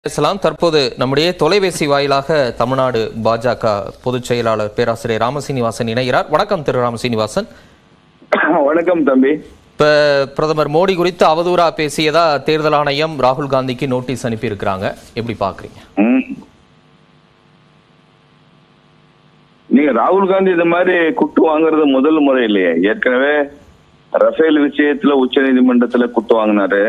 பேசலாம் தற்போது நம்முடைய தொலைபேசி வாயிலாக தமிழ்நாடு பாஜக பொதுச் செயலாளர் பேராசிரியர் ராமசீனிவாசன் இணைகிறார் வணக்கம் திரு ராமசீனிவாசன் வணக்கம் தம்பி இப்ப பிரதமர் மோடி குறித்து அவதூறா பேசியதா தேர்தல் ஆணையம் ராகுல் காந்திக்கு நோட்டீஸ் அனுப்பி இருக்கிறாங்க எப்படி பாக்குறீங்க ம். நீங்க ராகுல் காந்தி இந்த மாதிரி குட்டு வாங்குறது முதல் முறை இல்லையே ஏற்கனவே ரஃபேல் விஷயத்துல உச்ச நீதிமன்றத்துல குட்டு வாங்கினாரு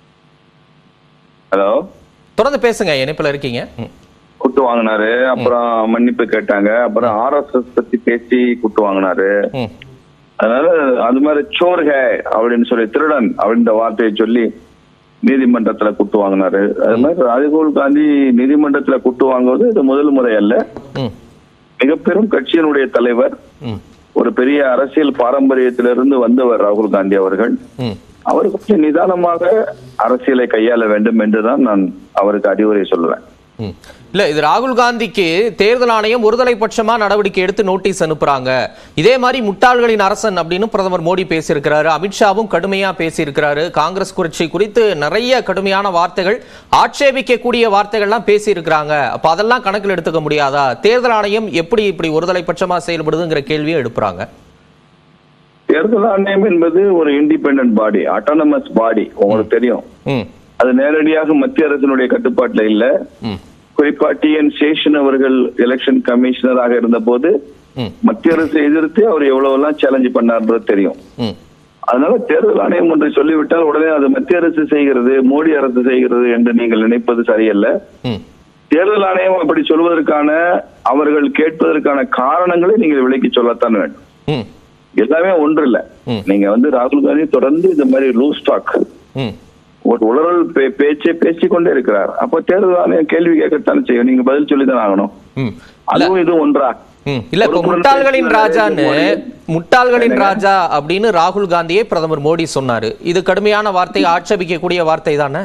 ஹலோ தொடர்ந்து பேசுங்க இணைப்புல இருக்கீங்க ம். குட்டு வாங்கினாரு அப்புறம் மன்னிப்பு கேட்டாங்க அப்புறம் ஆர்எஸ்எஸ் பத்தி பேசி குட்டு வாங்கினாரு ம். அதனால அது மாதிரி சோர் ஹே அப்படின்னு சொல்லி திருடன் அப்படின்ற வார்த்தையை சொல்லி நீதிமன்றத்துல குட்டு வாங்கினாரு அது மாதிரி ராகுல் காந்தி நீதிமன்றத்துல குட்டு வாங்குவது இது முதல் முறை அல்ல ம். மிக பெரும் கட்சியினுடைய தலைவர் ம். ஒரு பெரிய அரசியல் பாரம்பரியத்திலிருந்து வந்தவர் ராகுல் காந்தி அவர்கள் ம். அவர் கொஞ்சம் நிதானமாக அரசியலை கையாள வேண்டும் என்றுதான் நான் அவருக்கு அறிவுரை சொல்லுவேன் ம். இல்ல இது ராகுல் காந்திக்கு தேர்தல் ஆணையம் ஒருதலை பட்சமா நடவடிக்கை எடுத்து நோட்டீஸ் அனுப்புறாங்க இதே மாதிரி முட்டாள்களின் அரசன் அப்படின்னு பிரதமர் மோடி பேசியிருக்கிறாரு அமித்ஷாவும் கடுமையா பேசியிருக்கிறாரு காங்கிரஸ் கட்சி குறித்து நிறைய கடுமையான வார்த்தைகள் ஆட்சேபிக்கக்கூடிய வார்த்தைகள்லாம் பேசியிருக்கிறாங்க அப்ப அதெல்லாம் கணக்கில் எடுத்துக்க முடியாதா தேர்தல் ஆணையம் எப்படி இப்படி ஒருதலை பட்சமா செயல்படுதுங்கிற கேள்வியை எழுப்புறாங்க தேர்தல் ஆணையம் என்பது ஒரு இண்டிபெண்டன்ட் பாடி அட்டானமஸ் பாடி உங்களுக்கு தெரியும் ம் அது நேரடியாக மத்திய அரசினுடைய கட்டுப்பாட்டுல இல்ல ம் குறிப்பா டி என் சேஷன் அவர்கள் எலெக்ஷன் கமிஷனராக இருந்த போது ம் மத்திய அரசை எதிர்த்து அவர் எவ்வளவு எல்லாம் சேலஞ்ச் பண்ணார்ன்றது தெரியும் ம் அதனால தேர்தல் ஆணையம் ஒன்று சொல்லிவிட்டால் உடனே அது மத்திய அரசு செய்கிறது மோடி அரசு செய்கிறது என்று நீங்கள் நினைப்பது சரியல்ல ம் தேர்தல் ஆணையம் அப்படி சொல்வதற்கான அவர்கள் கேட்பதற்கான காரணங்களை நீங்கள் விலைக்கு சொல்லத்தான் வேண்டும் ம் எல்லாமே ஒன்று இல்ல ம். நீங்க வந்து ராகுல் காந்தி தொடர்ந்து இந்த மாதிரி லூஸ் ஸ்டாக் ம் ஒரு உளறல் பே- பேச்சை பேசிக்கொண்டே இருக்கிறார் அப்ப தேர்தல் ஆணையம் கேள்வி கேட்கத்தானே செய்யும் நீங்க பதில் சொல்லிதான் ஆகணும் ம் இல்ல அதுவும் இது ஒன்றா ம். இல்ல இப்ப ஒரு முறை முட்டாள்களின் பேசினாரு, ராஜான்னு மோடி. முட்டாள்களின் என்னங்க? ராஜா அப்படின்னு ராகுல் காந்தியே பிரதமர் மோடி சொன்னாரு இது கடுமையான வார்த்தை ஆட்சேபிக்கக்கூடிய வார்த்தை தானே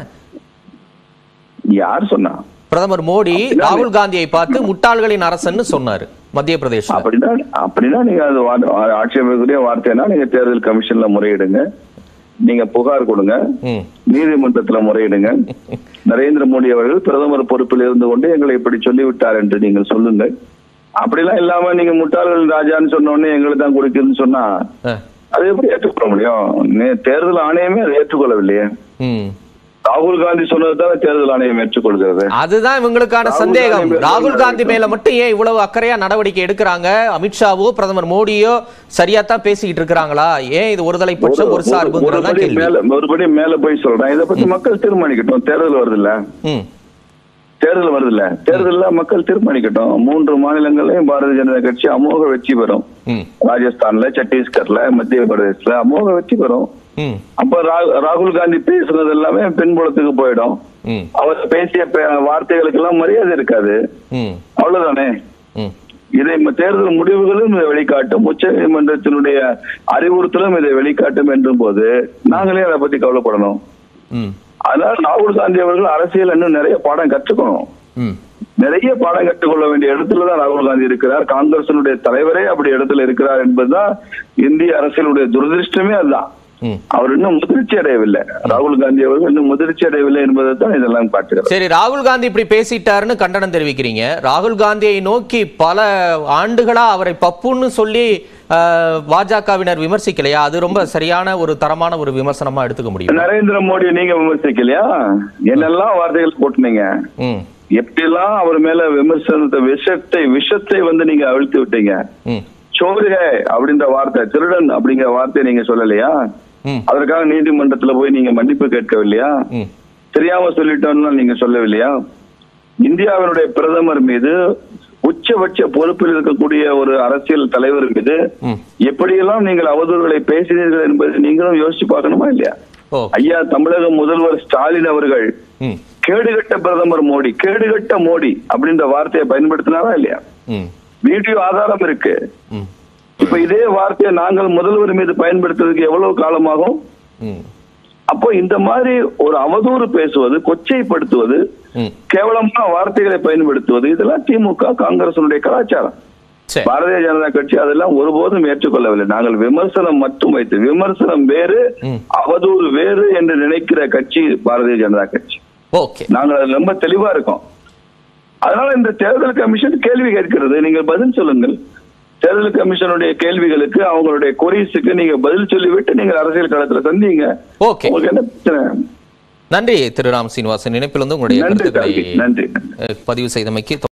யார் சொன்னா பிரதமர் மோடி அப்படிதான் ராகுல் காந்தியை பார்த்து முட்டாள்களின் அரசன்னு சொன்னாரு மத்திய பிரதேசம் அப்படின்னா அப்படின்னா நீங்க அது வா- ஆ- ஆட்சேபக்கூடிய வார்த்தைனா நீங்க தேர்தல் கமிஷன்ல முறையிடுங்க நீங்க புகார் கொடுங்க ம் நீதிமன்றத்துல முறையிடுங்க நரேந்திர மோடி அவர்கள் பிரதமர் பொறுப்பில் இருந்து கொண்டு எங்களை இப்படி சொல்லிவிட்டார் என்று நீங்கள் சொல்லுங்கள் அப்படிலாம் இல்லாம நீங்க முட்டாள்கள் ராஜான்னு சொன்ன உடனே எங்களுக்கு தான் கொடுக்குதுன்னு சொன்னா அஹ். அது எப்படி ஏற்றுக்கொள்ள முடியும் நே- தேர்தல் ஆணையமே அதை ஏற்றுக்கொள்ளவில்லையே ம் ராகுல் காந்தி சொன்னதுதானே தேர்தல் ஆணையம் ஏற்றுக்கொள்கிறது அதுதான் இவங்களுக்கான ராகுல் சந்தேகம் காந்தி மேல ராகுல் காந்தி நடவடிக்கை. மேல மட்டும் ஏன் இவ்வளவு அக்கறையா நடவடிக்கை எடுக்கிறாங்க அமித்ஷாவோ பிரதமர் மோடியோ சரியா தான் பேசிக்கிட்டு இருக்கிறாங்களா ஏன் இது ஒருதலை பட்சம் ஒரு சார்புங்கிறதா ஒருபடி கேள்வி மேல ஒருபடி மேல போய் சொல்றேன் இதை பத்தி மக்கள் தீர்மானிக்கட்டும் தேர்தல் வருது இல்ல ம் தேர்தல் வருது இல்ல தேர்தல்ல மக்கள் தீர்மானிக்கட்டும் மூன்று மாநிலங்களையும் பாரதிய ஜனதா கட்சி அமோக வெற்றி பெறும் ம் ராஜஸ்தான்ல சத்தீஸ்கர்ல மத்திய பிரதேசல அமோக வெற்றி பெறும் ம் அப்ப ரா- ராகுல் காந்தி பேசுனது எல்லாமே பின்புலத்துக்கு போயிடும் ம் அவர் பேசிய பே- வார்த்தைகளுக்கு எல்லாம் மரியாதை இருக்காது ம் அவ்வளவுதானே ம் இதை ம- தேர்தல் முடிவுகளும் இதை வெளிக்காட்டும் உச்ச நீதிமன்றத்தினுடைய அறிவுறுத்தலும் இதை வெளிக்காட்டும் என்றும் போது நாங்களே அதை பத்தி கவலைப்படணும் ம் அதனால ராகுல் காந்தி அவர்கள் அரசியல் இன்னும் நிறைய பாடம் கற்றுக்கணும் ம் நிறைய பாடம் கற்றுக்கொள்ள வேண்டிய இடத்துல தான் ராகுல் காந்தி இருக்கிறார் காங்கிரசினுடைய தலைவரே அப்படி இடத்துல இருக்கிறார் என்பதுதான் இந்திய அரசியலுடைய துரதிருஷ்டமே அதுதான் ம் அவர் இன்னும் முதிர்ச்சி அடையவில்லை ராகுல் காந்தி அவர்கள் இன்னும் முதிர்ச்சி அடையவில்லை என்பதை தான் இதெல்லாம் காட்டுகிறது சரி ராகுல் காந்தி இப்படி பேசிட்டாருன்னு கண்டனம் தெரிவிக்கிறீங்க ராகுல் காந்தியை நோக்கி பல ஆண்டுகளா அவரை பப்புன்னு சொல்லி அஹ், பாஜகவினர் விமர்சிக்கலையா அது ரொம்ப சரியான ஒரு தரமான ஒரு விமர்சனமா எடுத்துக்க முடியும் நரேந்திர மோடி நீங்க விமர்சிக்கலையா என்னெல்லாம் வார்த்தைகள் போட்டுனீங்க ம் எப்படிலாம் அவர் மேல விமர்சனத்தை விஷத்தை விஷத்தை வந்து நீங்க அழுத்தி விட்டீங்க ம் சோறுக அப்படின்ற வார்த்தை திருடன் அப்படிங்கிற வார்த்தையை நீங்க சொல்லலையா ம் அதற்காக நீதிமன்றத்துல போய் நீங்க மன்னிப்பு கேட்கவில்லையா ம் தெரியாம சொல்லிட்டோம்னு நீங்க சொல்லவில்லையா இந்தியாவினுடைய பிரதமர் மீது உச்சபட்ச பொறுப்பில் இருக்கக்கூடிய ஒரு அரசியல் தலைவர் மீது ம் எப்படியெல்லாம் நீங்கள் அவதூறுகளை பேசினீர்கள் என்பதை நீங்களும் யோசிச்சு பார்க்கணுமா இல்லையா ஓ ஐயா தமிழக முதல்வர் ஸ்டாலின் அவர்கள் ம் கேடுகட்ட பிரதமர் மோடி கேடுகட்ட மோடி அப்படின்ற வார்த்தையை பயன்படுத்தினாரா இல்லையா ம் வீடியோ ஆதாரம் இருக்கு ம் இப்ப இதே வார்த்தையை நாங்கள் முதல்வர் மீது பயன்படுத்துறதுக்கு எவ்வளவு காலமாகும் ம் அப்போ இந்த மாதிரி ஒரு அவதூறு பேசுவது கொச்சைப்படுத்துவது ம் கேவலமான வார்த்தைகளை பயன்படுத்துவது இதெல்லாம் திமுக காங்கிரசினுடைய கலாச்சாரம் சரி பாரதிய ஜனதா கட்சி அதெல்லாம் ஒருபோதும் ஏற்றுக்கொள்ளவில்லை நாங்கள் விமர்சனம் மட்டும் வைத்து விமர்சனம் வேறு ம். அவதூறு வேறு என்று நினைக்கிற கட்சி பாரதிய ஜனதா கட்சி ஓகே நாங்கள் அதுல ரொம்ப தெளிவா இருக்கோம் அதனால இந்த தேர்தல் கமிஷன் கேள்வி கேட்கிறது நீங்கள் பதில் சொல்லுங்கள் தேர்தல் கமிஷனுடைய கேள்விகளுக்கு அவங்களுடைய கொரிஸுக்கு நீங்க பதில் சொல்லிவிட்டு நீங்க அரசியல் களத்துல சந்திங்க ஓகே உங்களுக்கு என்ன பிரச்சனை நன்றி திரு ராம் சீனிவாசன் இணைப்பில் வந்து உங்களுடைய நன்றி கருத்துக்களை தம்பி நன்றி நன்றி அஹ், பதிவு செய்தமைக்கு